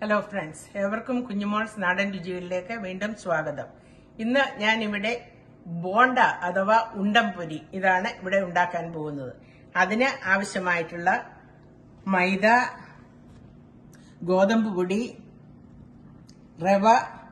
hello friends ഏവർക്കും കുഞ്ഞുമോൾസ് നാടൻ രുചികളിലേക്ക് വീണ്ടും സ്വാഗതം ഇന്ന് ഞാൻ ഇവിടെ ബോണ്ട അഥവാ ഉണ്ടംപൊരി ഇതാണ് ഇവിടെ ഉണ്ടാക്കാൻ പോകുന്നത് അതിന് ആവശ്യമായിട്ടുള്ള മൈദ ഗോതമ്പ് പൊടി റവ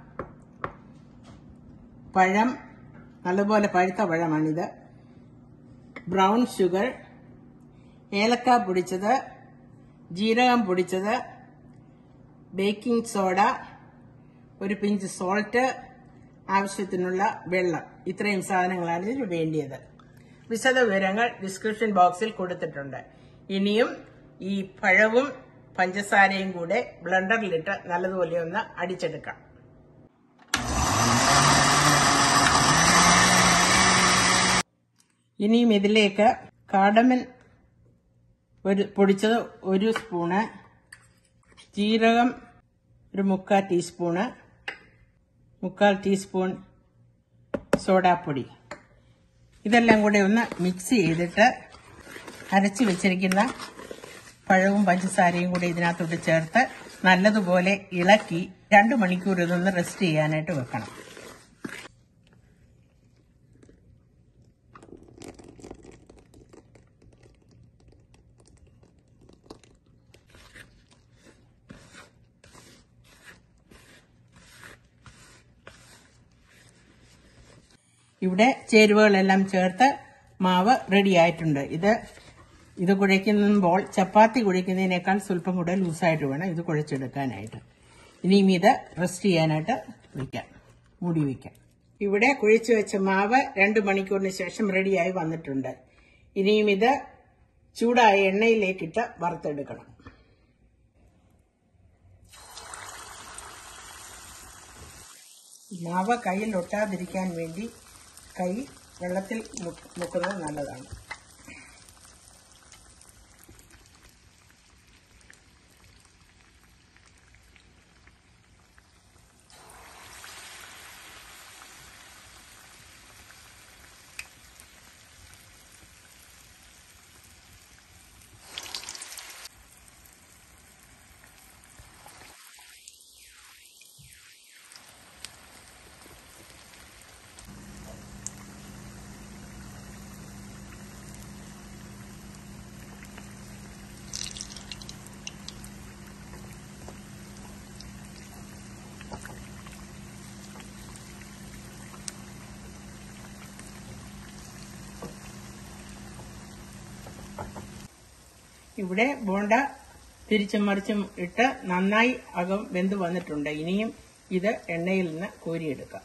പഴം നല്ലപോലെ പഴുത്ത പഴമാണിത് ബ്രൗൺ ഷുഗർ ഏലക്ക പൊടിച്ചത് ജീരകം പൊടിച്ചത് ബേക്കിംഗ് സോഡ ഒരു പിഞ്ച് സോൾട്ട് ആവശ്യത്തിനുള്ള വെള്ളം ഇത്രയും സാധനങ്ങളാണ് ഇതിന് വേണ്ടിയത് വിശദ വിവരങ്ങൾ ഡിസ്ക്രിപ്ഷൻ ബോക്സിൽ കൊടുത്തിട്ടുണ്ട് ഇനിയും ഈ പഴവും പഞ്ചസാരയും കൂടെ ബ്ലെൻഡറിലിട്ട് നല്ലതുപോലെ ഒന്ന് അടിച്ചെടുക്കാം ഇനിയും ഇതിലേക്ക് കാടമൻ ഒരു പൊടിച്ചത് ഒരു സ്പൂണ് ജീരകം ഒരു മുക്കാൽ ടീസ്പൂണ് മുക്കാൽ ടീസ്പൂൺ സോഡാപ്പൊടി ഇതെല്ലാം കൂടെ ഒന്ന് മിക്സ് ചെയ്തിട്ട് അരച്ച് വെച്ചിരിക്കുന്ന പഴവും പഞ്ചസാരയും കൂടി ഇതിനകത്തോട്ട് ചേർത്ത് നല്ലതുപോലെ ഇളക്കി രണ്ട് മണിക്കൂർ ഇതൊന്ന് റെസ്റ്റ് ചെയ്യാനായിട്ട് വെക്കണം ഇവിടെ ചേരുവകളെല്ലാം ചേർത്ത് മാവ് റെഡി ആയിട്ടുണ്ട് ഇത് ഇത് കുഴയ്ക്കുമ്പോൾ ചപ്പാത്തി കുഴയ്ക്കുന്നതിനേക്കാൾ സ്വല്പം കൂടെ ലൂസായിട്ട് വേണം ഇത് കുഴച്ചെടുക്കാനായിട്ട് ഇനിയും ഇത് റെസ്റ്റ് ചെയ്യാനായിട്ട് വയ്ക്കാം മൂടി വയ്ക്കാം ഇവിടെ കുഴിച്ചു വെച്ച മാവ് രണ്ട് മണിക്കൂറിന് ശേഷം റെഡിയായി വന്നിട്ടുണ്ട് ഇനിയും ഇത് ചൂടായ എണ്ണയിലേക്കിട്ട് വറുത്തെടുക്കണം മാവ് കയ്യിൽ ഒട്ടാതിരിക്കാൻ വേണ്ടി കൈ വെള്ളത്തിൽ മു- മുക്കുന്നത് നല്ലതാണ് ഇവിടെ ബോണ്ട തിരിച്ചും മറിച്ചും ഇട്ട് നന്നായി അകം വെന്ത് വന്നിട്ടുണ്ട് ഇനിയും ഇത് എണ്ണയിൽ നിന്ന് കോരിയെടുക്കാം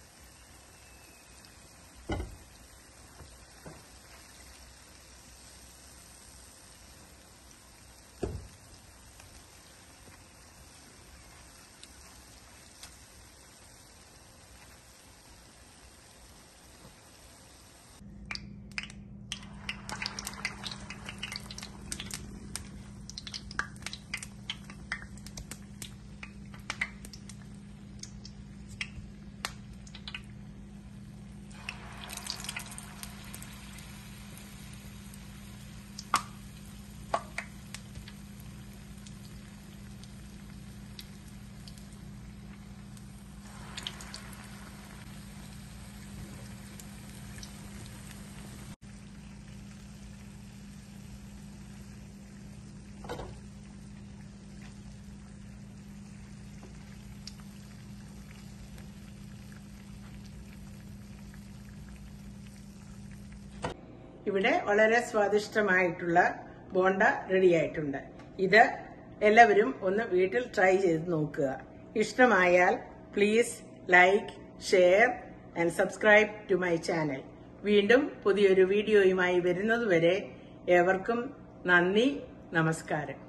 ഇവിടെ വളരെ സ്വാദിഷ്ടമായിട്ടുള്ള ബോണ്ട റെഡിയായിട്ടുണ്ട് ഇത് എല്ലാവരും ഒന്ന് വീട്ടിൽ ട്രൈ ചെയ്ത് നോക്കുക ഇഷ്ടമായാൽ please like share and subscribe to my channel വീണ്ടും പുതിയൊരു വീഡിയോയുമായി വരുന്നതുവരെ ഏവർക്കും നന്ദി നമസ്കാരം